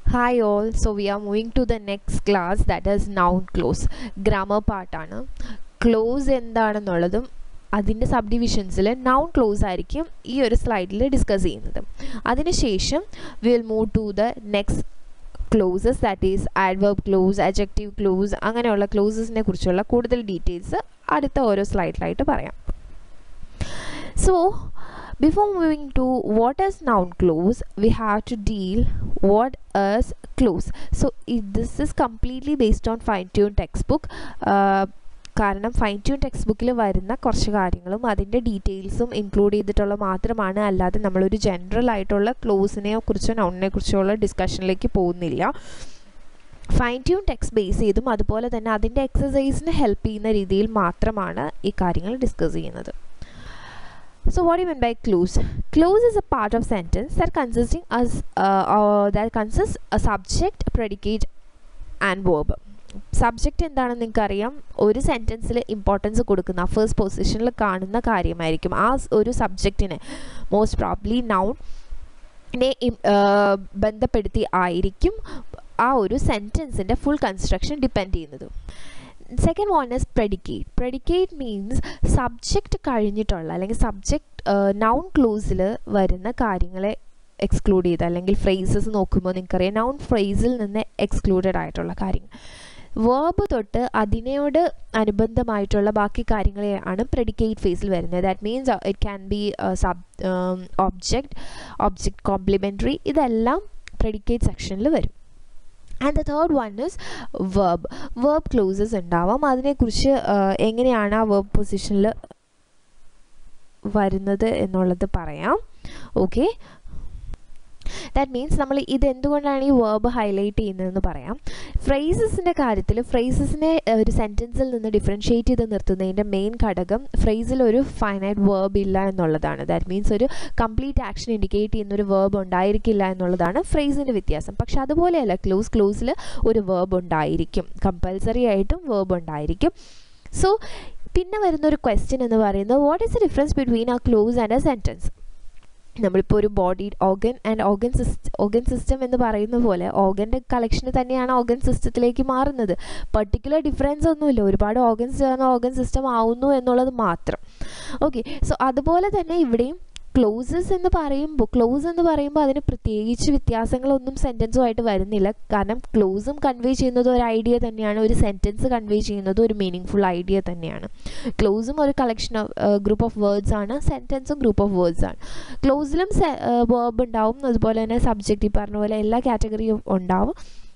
Hi all, so we are moving to the next class that is noun clause. Grammar part ആണ് clause എന്താണെന്നുള്ളതും അതിൻ്റെ സബ് ഡിവിഷൻസിൽ noun close ആയിരിക്കും ഈ ഒരു സ്ലൈഡിൽ ഡിസ്കസ് ചെയ്യുന്നത് അതിനുശേഷം will move to the next clauses that is adverb clause adjective clause അങ്ങനെയുള്ള ക്ലോസസിനെ കുറിച്ചുള്ള കൂടുതൽ ഡീറ്റെയിൽസ് അടുത്ത ഓരോ സ്ലൈഡിലായിട്ട് പറയാം so before moving to what is noun clause we have to deal what is clause so if this is completely based on fine tune textbook uh, കാരണം fine tune ടെക്സ്റ്റ് ബുക്കിൽ വരുന്ന കുറച്ച് കാര്യങ്ങളും അതിൻ്റെ ഡീറ്റെയിൽസും ഇൻക്ലൂഡ് ചെയ്തിട്ടുള്ള മാത്രമാണ് അല്ലാതെ നമ്മളൊരു ജനറൽ ആയിട്ടുള്ള ക്ലോസിനെ കുറിച്ചോ നൗണിനെ കുറിച്ചോ ഉള്ള ഡിസ്കഷനിലേക്ക് പോകുന്നില്ല ഫൈൻ ട്യൂൺ ടെക്സ്റ്റ് ബേസ് ചെയ്തും അതുപോലെ തന്നെ അതിൻ്റെ എക്സസൈസിന് ഹെൽപ്പ് ചെയ്യുന്ന രീതിയിൽ മാത്രമാണ് ഈ കാര്യങ്ങൾ ഡിസ്കസ് ചെയ്യുന്നത് So what do you mean by clause? Clause is a part of sentence that consisting as uh, uh, that consists a subject, predicate and verb. Subject എന്താണെന്ന് നിങ്ങൾക്കറിയാം ഒരു സെൻറ്റൻസിൽ ഇമ്പോർട്ടൻസ് കൊടുക്കുന്ന ഫസ്റ്റ് പൊസിഷനിൽ കാണുന്ന കാര്യമായിരിക്കും ആ ഒരു സബ്ജക്റ്റിനെ മോസ്റ്റ് പ്രോബ്ലി നൗണിനെ ബന്ധപ്പെടുത്തി ആയിരിക്കും ആ ഒരു സെൻറ്റൻസിൻ്റെ ഫുൾ കൺസ്ട്രക്ഷൻ ഡിപ്പെൻഡ് ചെയ്യുന്നത് second one is predicate predicate means subject കഴിഞ്ഞിട്ടുള്ള അല്ലെങ്കിൽ സബ്ജക്റ്റ് നൗൺ ക്ലോസിൽ വരുന്ന കാര്യങ്ങളെ എക്സ്ക്ലൂഡ് ചെയ്ത് അല്ലെങ്കിൽ ഫ്രേസസ് നോക്കുമ്പോൾ നിങ്ങൾക്കറിയാം നൗൺ ഫ്രേസിൽ നിന്ന് എക്സ്ക്ലൂഡഡ് ആയിട്ടുള്ള കാര്യങ്ങൾ വേർബ് തൊട്ട് അതിനോട് അനുബന്ധമായിട്ടുള്ള ബാക്കി കാര്യങ്ങളെയാണ് പ്രെഡിക്കേറ്റ് ഫേസിൽ വരുന്നത് that means it can be sub object object complementary ഇതെല്ലാം പ്രെഡിക്കേറ്റ് സെക്ഷനിൽ വരും and the third one is verb verb clauses ഉണ്ടാവാം അതിനെക്കുറിച്ച് എങ്ങനെയാണ് ആ വേർബ് പൊസിഷനിൽ വരുന്നത് എന്നുള്ളത് പറയാം ഓക്കെ ദാറ്റ് മീൻസ് നമ്മൾ ഇത് എന്തുകൊണ്ടാണ് ഈ വേർബ് ഹൈലൈറ്റ് ചെയ്യുന്നതെന്ന് പറയാം ഫ്രേസസിൻ്റെ കാര്യത്തിൽ ഫ്രേസസിനെ ഒരു സെൻറ്റൻസിൽ നിന്ന് ഡിഫറൻഷ്യേറ്റ് ചെയ്ത് നിർത്തുന്നതിൻ്റെ മെയിൻ ഘടകം ഫ്രേസിൽ ഒരു ഫൈനൈറ്റ് വേർബ് ഇല്ല എന്നുള്ളതാണ് ദാറ്റ് മീൻസ് ഒരു കംപ്ലീറ്റ് ആക്ഷൻ ഇൻഡിക്കേറ്റ് ചെയ്യുന്ന ഒരു വേർബ് ഉണ്ടായിരിക്കില്ല എന്നുള്ളതാണ് ഫ്രേസിൻ്റെ വ്യത്യാസം പക്ഷെ അതുപോലെയല്ല ക്ലോസ് ക്ലോസിൽ ഒരു വേർബ് ഉണ്ടായിരിക്കും കമ്പൽസറി ആയിട്ടും വേർബ് ഉണ്ടായിരിക്കും സോ പിന്നെ വരുന്ന ഒരു ക്വസ്റ്റ്യൻ എന്ന് പറയുന്നത് what is the difference between a clause and a sentence നമ്മളിപ്പോൾ ഒരു body organ and organ system organ system എന്ന് പറയുന്ന പോലെ ഓർഗൻ്റെ കളക്ഷന് തന്നെയാണ് ഓർഗൻ സിസ്റ്റത്തിലേക്ക് മാറുന്നത് പർട്ടിക്കുലർ ഡിഫറൻസ് ഒന്നുമില്ല ഒരുപാട് ഓർഗൻസ് ചേർന്ന ഓർഗൻ സിസ്റ്റം ആവുന്നു എന്നുള്ളത് മാത്രം ഓക്കെ സോ അതുപോലെ തന്നെ ഇവിടെയും ക്ലോസസ് എന്ന് പറയുമ്പോൾ ക്ലോസ് എന്ന് പറയുമ്പോൾ അതിന് പ്രത്യേകിച്ച് വ്യത്യാസങ്ങളൊന്നും സെൻറ്റൻസുമായിട്ട് വരുന്നില്ല കാരണം ക്ലോസും കൺവേ ചെയ്യുന്നത് ഒരു ഐഡിയ തന്നെയാണ് ഒരു സെൻറ്റൻസ് കൺവേ ചെയ്യുന്നത് ഒരു മീനിങ് ഫുൾ ഐഡിയ തന്നെയാണ് ക്ലോസും ഒരു collection of group of words ആണ് സെൻറ്റൻസും ഗ്രൂപ്പ് ഓഫ് വേർഡ്സ് ആണ് ക്ലോസിലും വേർബ് ഉണ്ടാവും അതുപോലെ തന്നെ സബ്ജക്റ്റ് ഈ പറഞ്ഞ പോലെ എല്ലാ കാറ്റഗറിയും ഉണ്ടാവും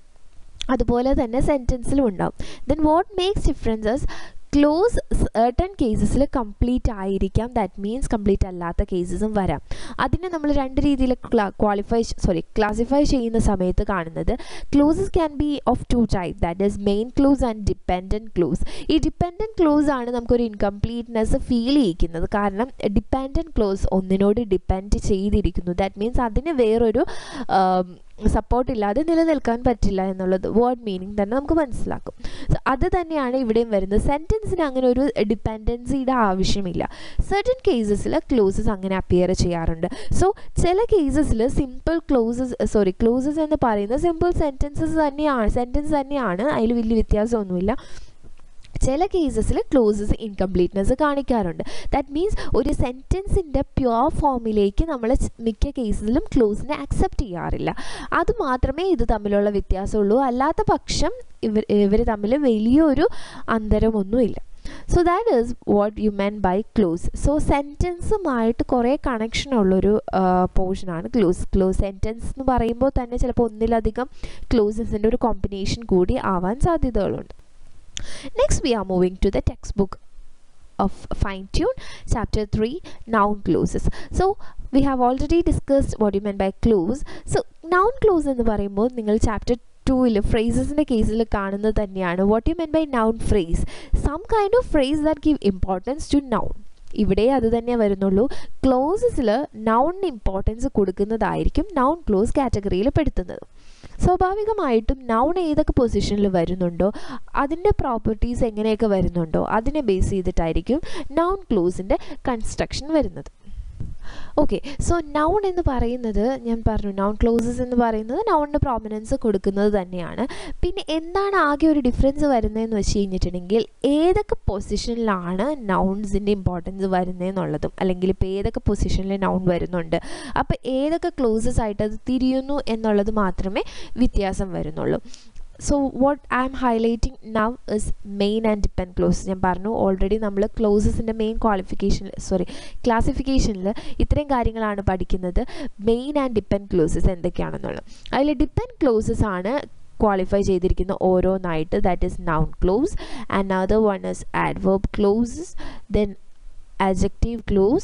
അതുപോലെ തന്നെ സെൻറ്റൻസിലും ഉണ്ടാവും then what makes differences clause certain കേസസിൽ കംപ്ലീറ്റ് ആയിരിക്കാം ദാറ്റ് മീൻസ് കംപ്ലീറ്റ് അല്ലാത്ത കേസസും വരാം അതിനെ നമ്മൾ രണ്ട് രീതിയിൽ ക്വാളിഫൈ സോറി ക്ലാസിഫൈ ചെയ്യുന്ന സമയത്ത് കാണുന്നത് clauses can be of two type that is main clause and dependent clause ഈ ഡിപ്പെൻഡൻറ്റ് ക്ലോസ് ആണ് നമുക്കൊരു ഇൻകംപ്ലീറ്റ്നെസ് ഫീൽ ചെയ്യിക്കുന്നത് കാരണം ഡിപ്പെൻഡൻറ്റ് ക്ലോസ് ഒന്നിനോട് ഡിപ്പെൻഡ് ചെയ്തിരിക്കുന്നു ദാറ്റ് മീൻസ് അതിന് വേറൊരു സപ്പോർട്ട് ഇല്ലാതെ നിലനിൽക്കാൻ പറ്റില്ല എന്നുള്ളത് വേർഡ് മീനിങ് തന്നെ നമുക്ക് മനസ്സിലാക്കും സോ അത് തന്നെയാണ് ഇവിടെയും വരുന്നത് സെൻറ്റൻസിന് അങ്ങനെ ഒരു ഡിപ്പെൻഡൻസിയുടെ ആവശ്യമില്ല സർട്ടൻ കേസസിൽ ക്ലോസസ് അങ്ങനെ അപ്പിയർ ചെയ്യാറുണ്ട് സോ ചില കേസസിൽ സിമ്പിൾ ക്ലോസസ് സോറി ക്ലോസസ് എന്ന് പറയുന്നത് സിമ്പിൾ സെൻറ്റൻസസ് തന്നെയാണ് സെൻറ്റൻസ് തന്നെയാണ് അതിൽ വലിയ വ്യത്യാസമൊന്നുമില്ല ചില കേസസിൽ ക്ലോസസ് ഇൻകംപ്ലീറ്റ്നെസ് കാണിക്കാറുണ്ട് ദാറ്റ് മീൻസ് ഒരു സെൻറ്റൻസിൻ്റെ പ്യുവർ ഫോമിലേക്ക് നമ്മൾ മിക്ക കേസിലും ക്ലോസിനെ അക്സെപ്റ്റ് ചെയ്യാറില്ല അത് മാത്രമേ ഇത് തമ്മിലുള്ള വ്യത്യാസമുള്ളൂ അല്ലാത്ത പക്ഷം ഇവർ ഇവർ തമ്മിൽ വലിയൊരു അന്തരമൊന്നുമില്ല so that is what you mean by clause so സെൻറ്റൻസുമായിട്ട് കുറേ കണക്ഷൻ ഉള്ളൊരു പോർഷനാണ് ക്ലോസ് ക്ലോസ് സെൻറ്റൻസ് എന്ന് പറയുമ്പോൾ തന്നെ ചിലപ്പോൾ ഒന്നിലധികം ക്ലോസസിൻ്റെ ഒരു കോമ്പിനേഷൻ കൂടി ആവാൻ സാധ്യതകളുണ്ട് Next, we are moving to the textbook of fine tune chapter 3 noun clauses so we have already discussed what you meant by clause so noun clause എന്ന് പറയുമ്പോൾ നിങ്ങൾ ചാപ്റ്റർ ടൂവിൽ ഫ്രേസസിൻ്റെ കേസിൽ കാണുന്നത് തന്നെയാണ് what you mean by noun phrase some kind of phrase that give importance to noun ഇവിടെ അത് തന്നെ വരുന്നുള്ളൂ ക്ലോസസിൽ നൗണിന് ഇമ്പോർട്ടൻസ് കൊടുക്കുന്നതായിരിക്കും നൗൺ ക്ലോസ് കാറ്റഗറിയിൽ പെടുത്തുന്നത് സ്വാഭാവികമായിട്ടും നൗൺ ഏതൊക്കെ പൊസിഷനിൽ വരുന്നുണ്ടോ അതിൻ്റെ പ്രോപ്പർട്ടീസ് എങ്ങനെയൊക്കെ വരുന്നുണ്ടോ അതിനെ ബേസ് ചെയ്തിട്ടായിരിക്കും നൗൺ ക്ലോസിൻ്റെ കൺസ്ട്രക്ഷൻ വരുന്നത് ഓക്കെ സോ നൗൺ എന്ന് പറയുന്നത് ഞാൻ പറഞ്ഞു നൗൺ ക്ലോസസ് എന്ന് പറയുന്നത് നൗണിന് പ്രോമിനൻസ് കൊടുക്കുന്നത് തന്നെയാണ് പിന്നെ എന്താണ് ആകെ ഒരു ഡിഫറൻസ് വരുന്നതെന്ന് വെച്ച് കഴിഞ്ഞിട്ടുണ്ടെങ്കിൽ ഏതൊക്കെ പൊസിഷനിലാണ് നൗൺസിൻ്റെ ഇമ്പോർട്ടൻസ് വരുന്നതെന്നുള്ളതും അല്ലെങ്കിൽ ഇപ്പോൾ ഏതൊക്കെ പൊസിഷനിൽ നൗൺ വരുന്നുണ്ട് അപ്പോൾ ഏതൊക്കെ ക്ലോസസ് ആയിട്ട് അത് തിരിയുന്നു എന്നുള്ളത് മാത്രമേ വ്യത്യാസം വരുന്നുള്ളൂ so what I'm highlighting now is main and depend clause ഞാൻ പറഞ്ഞു ഓൾറെഡി നമ്മൾ ക്ലോസസിൻ്റെ മെയിൻ ക്വാളിഫിക്കേഷൻ സോറി ക്ലാസിഫിക്കേഷനിൽ ഇത്രയും കാര്യങ്ങളാണ് പഠിക്കുന്നത് മെയിൻ ആൻഡ് ഡിപ്പെൻഡ് ക്ലോസസ് എന്തൊക്കെയാണെന്നുള്ളത് അതിൽ ഡിപ്പെൻഡ് ക്ലോസസ് ആണ് ക്വാളിഫൈ ചെയ്തിരിക്കുന്ന ഓരോന്നായിട്ട് that is noun clause and other one is adverb clauses then adjective clause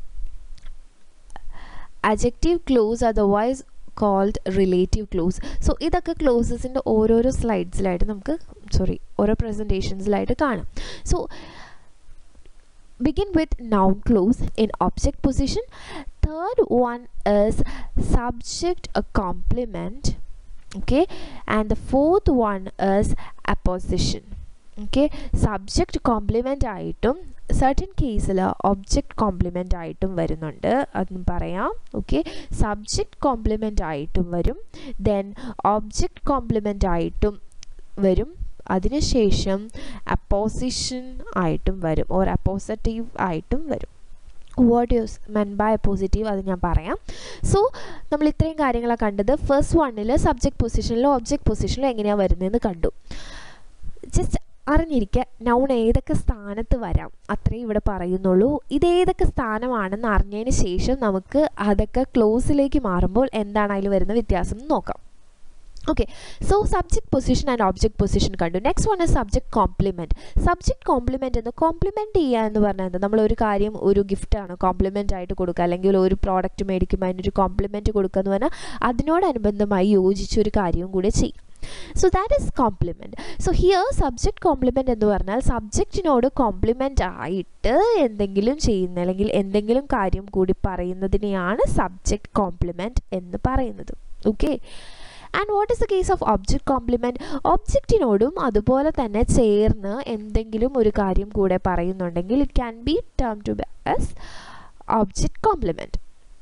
adjective clause otherwise called relative clause so ഇതൊക്കെ ക്ലോസസിൻ്റെ ഓരോരോ സ്ലൈഡ്സിലായിട്ട് നമുക്ക് സോറി ഓരോ പ്രസൻറ്റേഷൻസിലായിട്ട് കാണാം so begin with noun clause in object position third one is subject a complement okay and the fourth one is apposition okay subject complement ആയിട്ടും certain കേസിൽ ഒബ്ജക്റ്റ് കോംപ്ലിമെൻ്റ് ആയിട്ടും വരുന്നുണ്ട് അതും പറയാം ഓക്കെ സബ്ജക്റ്റ് കോംപ്ലിമെൻ്റ് ആയിട്ടും വരും ദെൻ ഒബ്ജക്റ്റ് കോംപ്ലിമെൻ്റ് ആയിട്ടും വരും അതിനുശേഷം അപ്പോസിഷൻ ആയിട്ടും വരും ഓർ അപ്പോസിറ്റീവ് ആയിട്ടും വരും what use mean by positive അത് ഞാൻ പറയാം സോ നമ്മൾ ഇത്രയും കാര്യങ്ങളാണ് കണ്ടത് ഫസ്റ്റ് വണ്ണിൽ സബ്ജക്റ്റ് പൊസിഷനിലോ ഒബ്ജക്റ്റ് പൊസിഷനിലോ എങ്ങനെയാണ് വരുന്നതെന്ന് കണ്ടു ജസ്റ്റ് അറിഞ്ഞിരിക്കുക നൗൺ ഏതൊക്കെ സ്ഥാനത്ത് വരാം അത്രേ ഇവിടെ പറയുന്നുള്ളൂ ഇതേതൊക്കെ സ്ഥാനമാണെന്ന് അറിഞ്ഞതിന് ശേഷം നമുക്ക് അതൊക്കെ ക്ലോസിലേക്ക് മാറുമ്പോൾ എന്താണ് അതിൽ വരുന്ന വ്യത്യാസം എന്ന് നോക്കാം okay so subject position and object position കണ്ടു next one subject complement subject complement എന്ന് കോംപ്ലിമെൻറ്റ് ചെയ്യുക എന്ന് പറഞ്ഞാൽ എന്താ നമ്മൾ ഒരു കാര്യം ഒരു ഗിഫ്റ്റാണ് കോംപ്ലിമെൻ്റ് ആയിട്ട് കൊടുക്കുക അല്ലെങ്കിൽ ഒരു പ്രോഡക്റ്റ് മേടിക്കുമ്പോൾ അതിനൊരു കോംപ്ലിമെൻറ്റ് കൊടുക്കുക എന്ന് പറഞ്ഞാൽ അതിനോടനുബന്ധമായി യോജിച്ച ഒരു കാര്യവും കൂടെ ചെയ്യും so that is complement so here subject complement എന്ന് പറഞ്ഞാൽ സബ്ജക്റ്റിനോട് കോംപ്ലിമെൻ്റ് ആയിട്ട് എന്തെങ്കിലും ചെയ്യുന്ന അല്ലെങ്കിൽ എന്തെങ്കിലും കാര്യം കൂടി പറയുന്നതിനെയാണ് സബ്ജക്റ്റ് കോംപ്ലിമെൻറ്റ് എന്ന് പറയുന്നത് okay and what is the case of object complement ഒബ്ജക്റ്റിനോടും അതുപോലെ തന്നെ ചേർന്ന് എന്തെങ്കിലും ഒരു കാര്യം കൂടെ പറയുന്നുണ്ടെങ്കിൽ it can be termed as object complement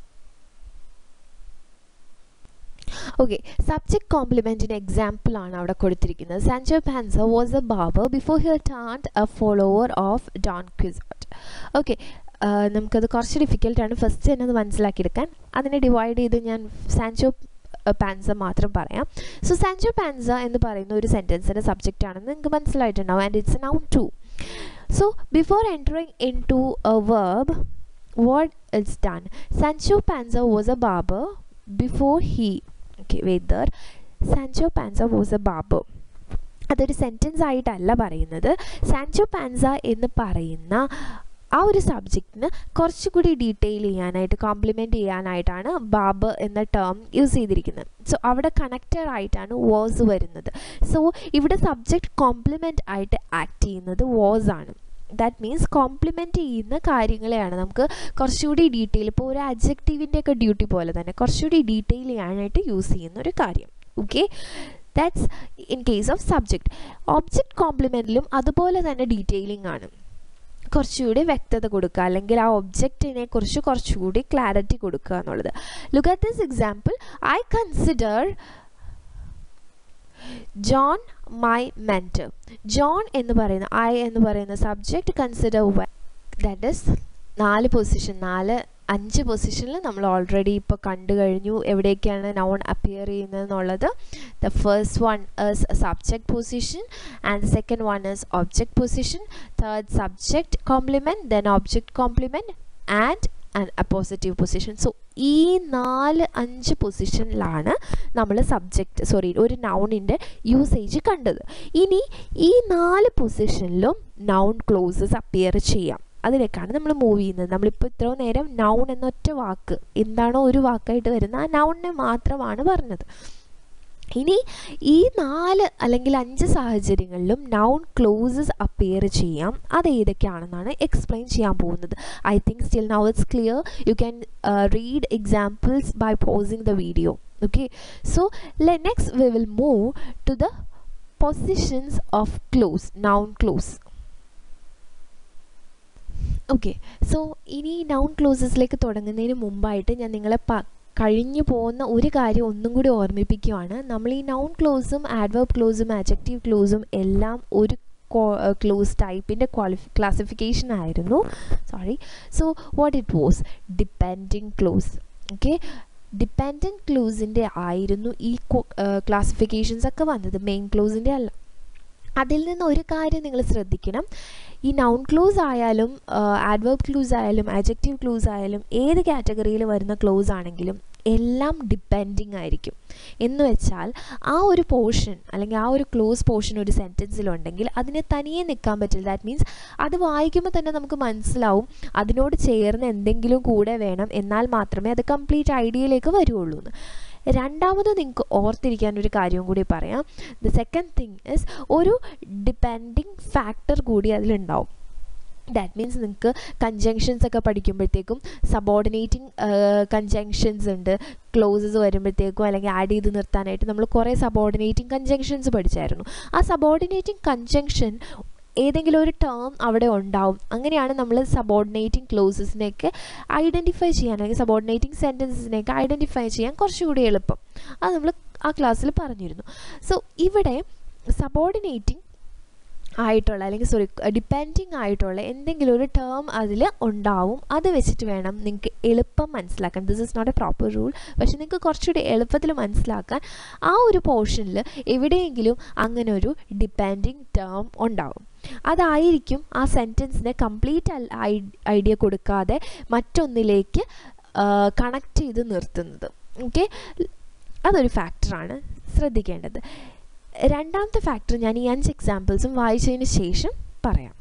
okay subject കോംപ്ലിമെൻറ്റിന് എക്സാമ്പിൾ ആണ് അവിടെ കൊടുത്തിരിക്കുന്നത് Sancho Panza was a barber before here turned a follower of Don Quixote okay നമുക്കത് കുറച്ച് ഡിഫിക്കൽട്ടാണ് ഫസ്റ്റ് തന്നെ അത് മനസ്സിലാക്കിയെടുക്കാൻ അതിനെ ഡിവൈഡ് ചെയ്ത് ഞാൻ സാൻജോ പാൻസ മാത്രം പറയാം സോ സാൻജോ പാൻസ എന്ന് പറയുന്ന ഒരു സെൻറ്റൻസിൻ്റെ സബ്ജക്റ്റ് ആണെന്ന് നിങ്ങൾക്ക് മനസ്സിലായിട്ടുണ്ടാവും and it's noun too so before entering into a verb what it's done Sancho Panza was a barber before he okay whether Sancho Panza was a barber അതൊരു sentence ആയിട്ടല്ല പറയുന്നത് Sancho Panza എന്ന് പറയുന്ന ആ ഒരു സബ്ജക്റ്റിന് കുറച്ചുകൂടി detail ചെയ്യാനായിട്ട് compliment ചെയ്യാനായിട്ടാണ് ബാബ് എന്ന ടേം യൂസ് ചെയ്തിരിക്കുന്നത് സോ അവിടെ കണക്റ്റഡ് ആയിട്ടാണ് വാസ് വരുന്നത് സോ ഇവിടെ സബ്ജക്റ്റ് കോംപ്ലിമെൻ്റ് ആയിട്ട് ആക്ട് ചെയ്യുന്നത് വാസ് ആണ് ദാറ്റ് മീൻസ് കോംപ്ലിമെൻറ്റ് ചെയ്യുന്ന കാര്യങ്ങളെയാണ് നമുക്ക് കുറച്ചുകൂടി ഡീറ്റെയിൽ ഇപ്പോൾ ഒരു അഡ്ജക്റ്റീവിൻ്റെ ഒക്കെ ഡ്യൂട്ടി പോലെ തന്നെ കുറച്ചുകൂടി ഡീറ്റെയിൽ ചെയ്യാനായിട്ട് യൂസ് ചെയ്യുന്ന ഒരു കാര്യം okay that's in case of subject object കോംപ്ലിമെൻറ്റിലും അതുപോലെ തന്നെ ഡീറ്റെയിലിംഗ് ആണ് കുറച്ചുകൂടി വ്യക്തത കൊടുക്കുക അല്ലെങ്കിൽ ആ ഒബ്ജക്റ്റിനെ കുറിച്ച് കുറച്ചുകൂടി ക്ലാരിറ്റി കൊടുക്കുക എന്നുള്ളത് look at this example I consider John my mentor John എന്ന് പറയുന്ന ഐ എന്ന് പറയുന്ന സബ്ജക്റ്റ് കൺസിഡർ ദാറ്റ് ഇസ് നാല് പൊസിഷൻ നാല് അഞ്ച് പൊസിഷനിൽ നമ്മൾ ഓൾറെഡി ഇപ്പോൾ കണ്ടു കഴിഞ്ഞു എവിടെയൊക്കെയാണ് നൗൺ അപ്പിയർ ചെയ്യുന്നത് എന്നുള്ളത് the first one is subject position and second one is object position third subject complement then object complement and and appositive position so ഈ നാല് അഞ്ച് പൊസിഷനിലാണ് നമ്മൾ സബ്ജക്റ്റ് സോറി ഒരു നൗണിൻ്റെ യൂസേജ് കണ്ടത് ഇനി ഈ നാല് പൊസിഷനിലും നൗൺ ക്ലോസസ് അപ്പിയർ ചെയ്യാം അതിലേക്കാണ് നമ്മൾ മൂവ് ചെയ്യുന്നത് നമ്മളിപ്പോൾ ഇത്രയും നേരം നൗൺ എന്നൊറ്റ വാക്ക് എന്താണോ ഒരു വാക്കായിട്ട് വരുന്നത് ആ നൗണിനെ മാത്രമാണ് പറഞ്ഞത് ഇനി ഈ നാല് അല്ലെങ്കിൽ അഞ്ച് സാഹചര്യങ്ങളിലും നൗൺ ക്ലോസസ് അപ്പിയർ ചെയ്യാം അത് ഏതൊക്കെയാണെന്നാണ് എക്സ്പ്ലെയിൻ ചെയ്യാൻ പോകുന്നത് I think still now it's clear you can read examples by pausing the video okay so next we will move to the positions of clause noun clause okay so ഇനി noun ക്ലോസസിലേക്ക് തുടങ്ങുന്നതിന് മുമ്പായിട്ട് ഞാൻ നിങ്ങളെ പ കഴിഞ്ഞു പോകുന്ന ഒരു കാര്യം ഒന്നും കൂടി ഓർമ്മിപ്പിക്കുകയാണ് നമ്മൾ ഈ നൗൺ ക്ലോസും ആഡ്വർബ് ക്ലോസും ആജക്റ്റീവ് ക്ലോസും എല്ലാം ഒരു ക്ലോസ് ടൈപ്പിൻ്റെ ക്വാളിഫി ക്ലാസിഫിക്കേഷൻ ആയിരുന്നു sorry so what it was depending clause okay dependent ക്ലോസിൻ്റെ ആയിരുന്നു ഈ ക്ലാസിഫിക്കേഷൻസ് ഒക്കെ വന്നത് മെയിൻ ക്ലോസിൻ്റെ അല്ല അതിൽ നിന്ന് ഒരു കാര്യം നിങ്ങൾ ശ്രദ്ധിക്കണം ഈ നൗൺ ക്ലോസ് ആയാലും ആഡ്വർബ് ക്ലൂസ് ആയാലും ആജക്റ്റീവ് ക്ലൂസ് ആയാലും ഏത് കാറ്റഗറിയിൽ വരുന്ന ക്ലോസ് ആണെങ്കിലും എല്ലാം ഡിപ്പെൻഡിങ് ആയിരിക്കും എന്ന് വെച്ചാൽ ആ ഒരു പോർഷൻ അല്ലെങ്കിൽ ആ ഒരു ക്ലോസ് പോർഷൻ ഒരു സെൻറ്റൻസിലുണ്ടെങ്കിൽ അതിന് തനിയെ നിൽക്കാൻ പറ്റില്ല ദാറ്റ് മീൻസ് അത് വായിക്കുമ്പോൾ തന്നെ നമുക്ക് മനസ്സിലാവും അതിനോട് ചേർന്ന് എന്തെങ്കിലും കൂടെ വേണം എന്നാൽ മാത്രമേ അത് കംപ്ലീറ്റ് ഐഡിയയിലേക്ക് വരുള്ളൂ എന്ന് രണ്ടാമത് നിങ്ങൾക്ക് ഓർത്തിരിക്കാൻ ഒരു കാര്യം കൂടി പറയാം ദ സെക്കൻഡ് തിങ് ഇസ് ഒരു ഡിപ്പെൻഡിങ് ഫാക്ടർ കൂടി അതിലുണ്ടാവും ദാറ്റ് മീൻസ് നിങ്ങൾക്ക് കൺജങ്ഷൻസ് ഒക്കെ പഠിക്കുമ്പോഴത്തേക്കും സബോർഡിനേറ്റിംഗ് കൺജങ്ഷൻസ് ഉണ്ട് ക്ലോസസ് വരുമ്പോഴത്തേക്കും അല്ലെങ്കിൽ ആഡ് ചെയ്ത് നിർത്താനായിട്ട് നമ്മൾ കുറേ സബോർഡിനേറ്റിംഗ് കൺജങ്ഷൻസ് പഠിച്ചായിരുന്നു ആ സബോർഡിനേറ്റിംഗ് കൺജങ്ഷൻ ഏതെങ്കിലും ഒരു ടേം അവിടെ ഉണ്ടാവും അങ്ങനെയാണ് നമ്മൾ സബോർഡിനേറ്റിംഗ് ക്ലോസസിനെയൊക്കെ ഐഡൻറ്റിഫൈ ചെയ്യാൻ അല്ലെങ്കിൽ സബോർഡിനേറ്റിംഗ് സെൻറ്റൻസസിനെയൊക്കെ ഐഡൻറ്റിഫൈ ചെയ്യാൻ കുറച്ചുകൂടി എളുപ്പം അത് നമ്മൾ ആ ക്ലാസ്സിൽ പറഞ്ഞിരുന്നു സോ ഇവിടെ സബോർഡിനേറ്റിംഗ് ആയിട്ടുള്ള അല്ലെങ്കിൽ സോറി ഡിപ്പെൻഡിങ് ആയിട്ടുള്ള എന്തെങ്കിലും ഒരു ടേം അതിൽ ഉണ്ടാവും അത് വെച്ചിട്ട് വേണം നിങ്ങൾക്ക് എളുപ്പം മനസ്സിലാക്കാൻ this is not a proper rule പക്ഷെ നിങ്ങൾക്ക് കുറച്ചുകൂടി എളുപ്പത്തിൽ മനസ്സിലാക്കാൻ ആ ഒരു പോർഷനിൽ എവിടെയെങ്കിലും അങ്ങനെ ഒരു ഡിപ്പെൻഡിങ് ടേം ഉണ്ടാവും അതായിരിക്കും ആ സെൻറ്റൻസിനെ കംപ്ലീറ്റ് ഐഡിയ കൊടുക്കാതെ മറ്റൊന്നിലേക്ക് കണക്ട് ചെയ്ത് നിർത്തുന്നത് ഓക്കെ അതൊരു ഫാക്ടറാണ് ശ്രദ്ധിക്കേണ്ടത് രണ്ടാമത്തെ ഫാക്ടർ ഞാൻ ഈ അഞ്ച് എക്സാമ്പിൾസും വായിച്ചതിന് ശേഷം പറയാം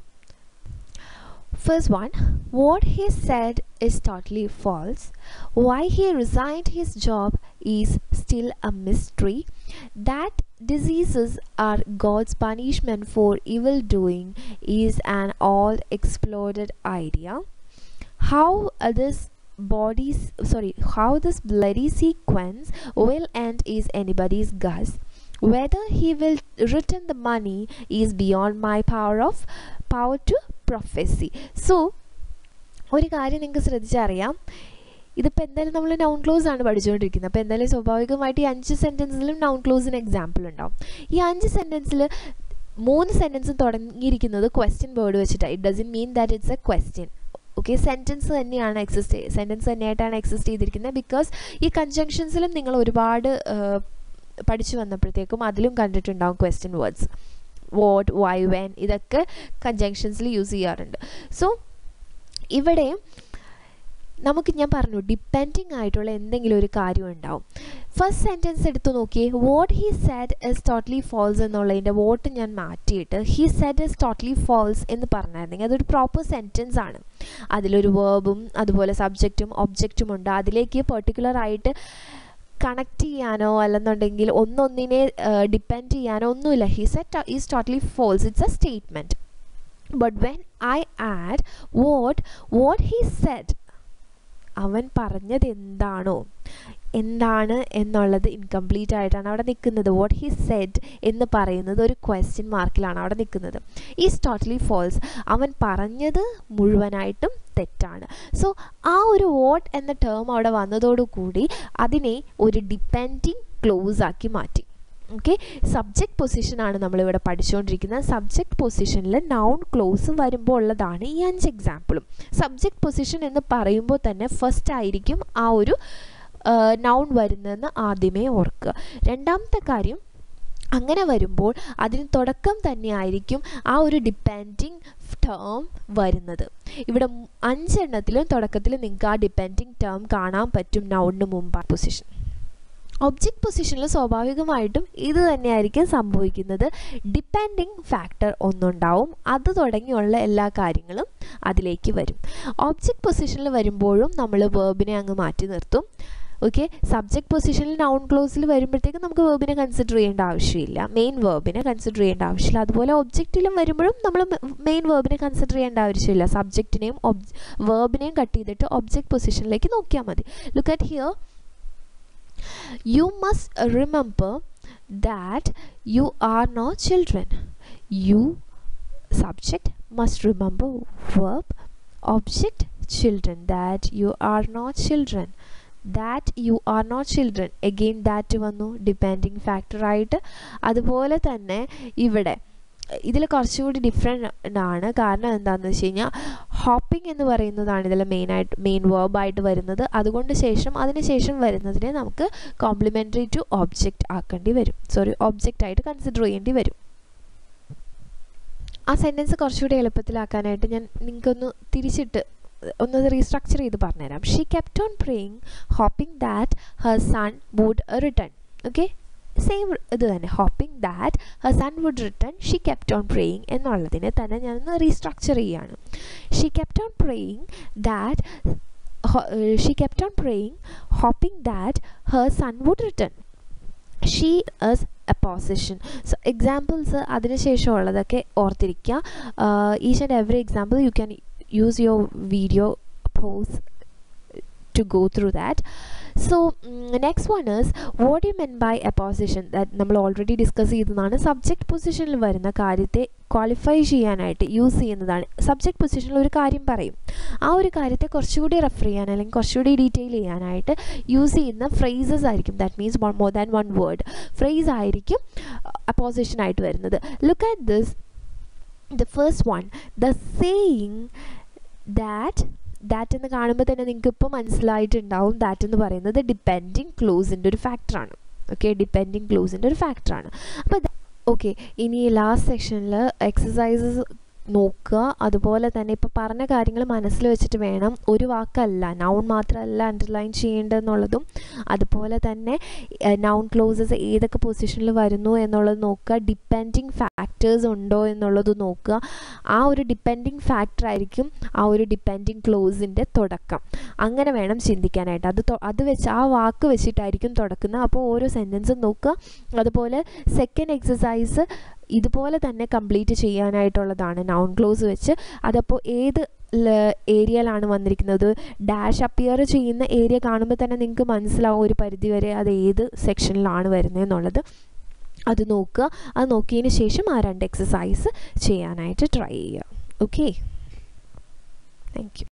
first one what he said is totally false why he resigned his job is still a mystery that diseases are God's punishment for evil doing is an all exploded idea. How uh, this bodies sorry how this bloody sequence will end is anybody's guess. Whether he will return the money is beyond my power of power to prophecy. So ഒരു കാര്യം നിങ്ങൾക്ക് ശ്രദ്ധിച്ചറിയാം ഇതിപ്പോൾ എന്തായാലും നമ്മൾ noun close ആണ് പഠിച്ചുകൊണ്ടിരിക്കുന്നത് അപ്പോൾ എന്തായാലും സ്വാഭാവികമായിട്ട് ഈ അഞ്ച് സെൻറ്റൻസിലും നൗൺ ക്ലോസിന് എക്സാമ്പിൾ ഉണ്ടാവും ഈ അഞ്ച് സെൻറ്റൻസിൽ മൂന്ന് സെൻറ്റൻസും തുടങ്ങിയിരിക്കുന്നത് ക്വസ്റ്റ്യൻ വേർഡ് വെച്ചിട്ടാണ് it doesn't mean that it's a question okay sentence തന്നെയാണ് എക്സിസ്റ്റ് സെൻറ്റൻസ് തന്നെയായിട്ടാണ് എക്സിസ്റ്റ് ചെയ്തിരിക്കുന്നത് ബിക്കോസ് ഈ കൺജങ്ഷൻസിലും നിങ്ങൾ ഒരുപാട് പഠിച്ചു വന്നപ്പോഴത്തേക്കും അതിലും കണ്ടിട്ടുണ്ടാവും question words what why when ഇതൊക്കെ കൺജങ്ഷൻസിൽ യൂസ് ചെയ്യാറുണ്ട് സോ ഇവിടെ നമുക്ക് ഞാൻ പറഞ്ഞു ഡിപ്പെൻഡിങ് ആയിട്ടുള്ള എന്തെങ്കിലും ഒരു കാര്യം ഉണ്ടാവും ഫസ്റ്റ് സെൻറ്റൻസ് എടുത്തു നോക്കിയേ what he said is totally false എന്നുള്ളതിൻ്റെ വോട്ട് ഞാൻ മാറ്റിയിട്ട് he said is totally false എന്ന് പറഞ്ഞായിരുന്നെങ്കിൽ അതൊരു പ്രോപ്പർ സെൻറ്റൻസ് ആണ് അതിലൊരു വേർബും അതുപോലെ സബ്ജക്റ്റും ഒബ്ജക്റ്റും ഉണ്ട് അതിലേക്ക് പെർട്ടിക്കുലർ ആയിട്ട് കണക്ട് ചെയ്യാനോ അല്ലെന്നുണ്ടെങ്കിൽ ഒന്നൊന്നിനെ ഡിപ്പെൻഡ് ചെയ്യാനോ ഒന്നുമില്ല he said is totally false it's a statement but when I add what what he said അവൻ പറഞ്ഞത് എന്താണോ എന്താണ് എന്നുള്ളത് ഇൻകംപ്ലീറ്റ് ആയിട്ടാണ് അവിടെ നിൽക്കുന്നത് വാട്ട് ഹി സെഡ് എന്ന് പറയുന്നത് ഒരു ക്വസ്റ്റ്യൻ മാർക്കിലാണ് അവിടെ നിൽക്കുന്നത് ഈസ് ടോട്ടലി ഫോൾസ് അവൻ പറഞ്ഞത് മുഴുവനായിട്ടും തെറ്റാണ് സോ ആ ഒരു വോട്ട് എന്ന ടേം അവിടെ വന്നതോടുകൂടി അതിനെ ഒരു ഡിപ്പെൻഡിങ് ക്ലോസ് ആക്കി മാറ്റി ഓക്കെ സബ്ജക്റ്റ് പൊസിഷനാണ് നമ്മളിവിടെ പഠിച്ചുകൊണ്ടിരിക്കുന്നത് സബ്ജക്റ്റ് പൊസിഷനിൽ നൗൺ ക്ലോസ് വരുമ്പോൾ ഉള്ളതാണ് ഈ അഞ്ച് എക്സാമ്പിളും സബ്ജക്റ്റ് പൊസിഷൻ എന്ന് പറയുമ്പോൾ തന്നെ ഫസ്റ്റ് ആയിരിക്കും ആ ഒരു നൗൺ വരുന്നതെന്ന് ആദ്യമേ ഓർക്കുക രണ്ടാമത്തെ കാര്യം അങ്ങനെ വരുമ്പോൾ അതിന് തുടക്കം തന്നെയായിരിക്കും ആ ഒരു ഡിപ്പെൻഡിങ് ടേം വരുന്നത് ഇവിടെ അഞ്ചെണ്ണത്തിലും തുടക്കത്തിൽ നിങ്ങൾക്ക് ആ ഡിപ്പെൻഡിങ് ടേം കാണാൻ പറ്റും നൗണിന് മുമ്പ് പൊസിഷൻ ഒബ്ജക്റ്റ് പൊസിഷനിൽ സ്വാഭാവികമായിട്ടും ഇത് തന്നെയായിരിക്കും സംഭവിക്കുന്നത് ഡിപ്പെൻഡിങ് ഫാക്ടർ ഒന്നുണ്ടാവും അത് തുടങ്ങിയുള്ള എല്ലാ കാര്യങ്ങളും അതിലേക്ക് വരും ഒബ്ജക്റ്റ് പൊസിഷനിൽ വരുമ്പോഴും നമ്മൾ വേർബിനെ അങ്ങ് മാറ്റി നിർത്തും ഓക്കെ സബ്ജക്റ്റ് പൊസിഷനിൽ നൗൺ ക്ലോസിൽ വരുമ്പോഴത്തേക്കും നമുക്ക് വേർബിനെ കൺസിഡർ ചെയ്യേണ്ട ആവശ്യമില്ല മെയിൻ വേർബിനെ കൺസിഡർ ചെയ്യേണ്ട ആവശ്യമില്ല അതുപോലെ ഒബ്ജക്റ്റിലും വരുമ്പോഴും നമ്മൾ മെയിൻ വേർബിനെ കൺസിഡർ ചെയ്യേണ്ട ആവശ്യമില്ല സബ്ജക്റ്റിനെയും ഒബ് വേർബിനെയും കട്ട് ചെയ്തിട്ട് ഒബ്ജക്റ്റ് പൊസിഷനിലേക്ക് നോക്കിയാൽ മതി look at here you must remember that you are not children you subject must remember verb object children that you are not children that you are not children again that വന്നു depending ഫാക്ടറായിട്ട് അതുപോലെ തന്നെ ഇവിടെ ഇതിൽ കുറച്ചുകൂടി different ആണ് കാരണം എന്താണെന്ന് വെച്ച് കഴിഞ്ഞാൽ ഹോപ്പിംഗ് എന്ന് പറയുന്നതാണ് ഇതിൽ മെയിനായിട്ട് മെയിൻ വേർബായിട്ട് വരുന്നത് അതുകൊണ്ട് ശേഷം അതിന് ശേഷം വരുന്നതിനെ നമുക്ക് കോംപ്ലിമെൻ്ററി ടു ഒബ്ജക്റ്റ് ആക്കേണ്ടി വരും സോറി ഒബ്ജക്റ്റ് ആയിട്ട് കൺസിഡർ ചെയ്യേണ്ടി വരും ആ സെൻറ്റൻസ് കുറച്ചുകൂടി എളുപ്പത്തിലാക്കാനായിട്ട് ഞാൻ നിങ്ങൾക്കൊന്ന് തിരിച്ചിട്ട് ഒന്ന് റീസ്ട്രക്ചർ ചെയ്ത് പറഞ്ഞുതരാം she kept on praying hoping that her son would return okay same ഇത് തന്നെ hoping that her son would return she kept on praying എന്നുള്ളതിനെ തന്നെ ഞാനൊന്ന് റീസ്ട്രക്ചർ ചെയ്യുകയാണ് she kept on praying that she kept on praying hoping that her son would return she is a position so examples അതിനുശേഷമുള്ളതൊക്കെ ഓർത്തിരിക്കുക each and every example you can use your video pose to go through that so um, next one is what you mean by a position that നമ്മൾ already discuss ചെയ്തതാണ് subject പൊസിഷനിൽ വരുന്ന കാര്യത്തെ qualify ചെയ്യാനായിട്ട് use ചെയ്യുന്നതാണ് subject പൊസിഷനിൽ ഒരു കാര്യം പറയും ആ ഒരു കാര്യത്തെ കുറച്ചുകൂടി റെഫർ ചെയ്യാൻ അല്ലെങ്കിൽ കുറച്ചുകൂടി ഡീറ്റെയിൽ ചെയ്യാനായിട്ട് യൂസ് ചെയ്യുന്ന ഫ്രേസസ് ആയിരിക്കും that means more than one word phrase ആയിരിക്കും അപ്പോസിഷനായിട്ട് വരുന്നത് look at this the first one the saying that that എന്ന് കാണുമ്പോൾ തന്നെ നിങ്ങൾക്ക് ഇപ്പോൾ മനസ്സിലായിട്ടുണ്ടാവും ദാറ്റ് എന്ന് പറയുന്നത് ഡിപ്പെൻഡിങ് ക്ലോസിൻ്റെ ഒരു ഫാക്ടറാണ് ഓക്കെ ഡിപ്പെൻഡിങ് ക്ലോസിൻ്റെ ഒരു ഫാക്ടറാണ് അപ്പോൾ ഓക്കെ ഇനി ലാസ്റ്റ് സെക്ഷനിൽ എക്സസൈസസ് നോക്കുക അതുപോലെ തന്നെ ഇപ്പോൾ പറഞ്ഞ കാര്യങ്ങൾ മനസ്സിൽ വെച്ചിട്ട് വേണം ഒരു വാക്കല്ല നൗൺ മാത്രമല്ല അണ്ടർലൈൻ ചെയ്യേണ്ടതെന്നുള്ളതും അതുപോലെ തന്നെ നൗൺ ക്ലോസസ് ഏതൊക്കെ പൊസിഷനിൽ വരുന്നു എന്നുള്ളത് നോക്കുക ഡിപ്പെൻഡിങ് ഫാക്ടേഴ്സ് ഉണ്ടോ എന്നുള്ളത് നോക്കുക ആ ഒരു ഡിപ്പെൻഡിങ് ഫാക്ടർ ആയിരിക്കും ആ ഒരു ഡിപ്പെൻഡിങ് ക്ലോസിൻ്റെ തുടക്കം അങ്ങനെ വേണം ചിന്തിക്കാനായിട്ട് അത് അത് വെച്ച് ആ വാക്ക് വെച്ചിട്ടായിരിക്കും തുടക്കുന്നത് അപ്പോൾ ഓരോ സെൻറ്റൻസും നോക്കുക അതുപോലെ സെക്കൻഡ് എക്സസൈസ് ഇതുപോലെ തന്നെ കംപ്ലീറ്റ് ചെയ്യാനായിട്ടുള്ളതാണ് നൗൺ ക്ലോസ് വെച്ച് അതപ്പോൾ ഏത് ഏരിയയിലാണ് വന്നിരിക്കുന്നത് ഡാഷ് അപ്പിയർ ചെയ്യുന്ന ഏരിയ കാണുമ്പോൾ തന്നെ നിങ്ങൾക്ക് മനസ്സിലാവും ഒരു പരിധിവരെ അത് ഏത് സെക്ഷനിലാണ് വരുന്നത് എന്നുള്ളത് അത് നോക്കുക അത് നോക്കിയതിന് ശേഷം ആ രണ്ട് എക്സസൈസ് ചെയ്യാനായിട്ട് ട്രൈ ചെയ്യുക ഓക്കെ താങ്ക് യു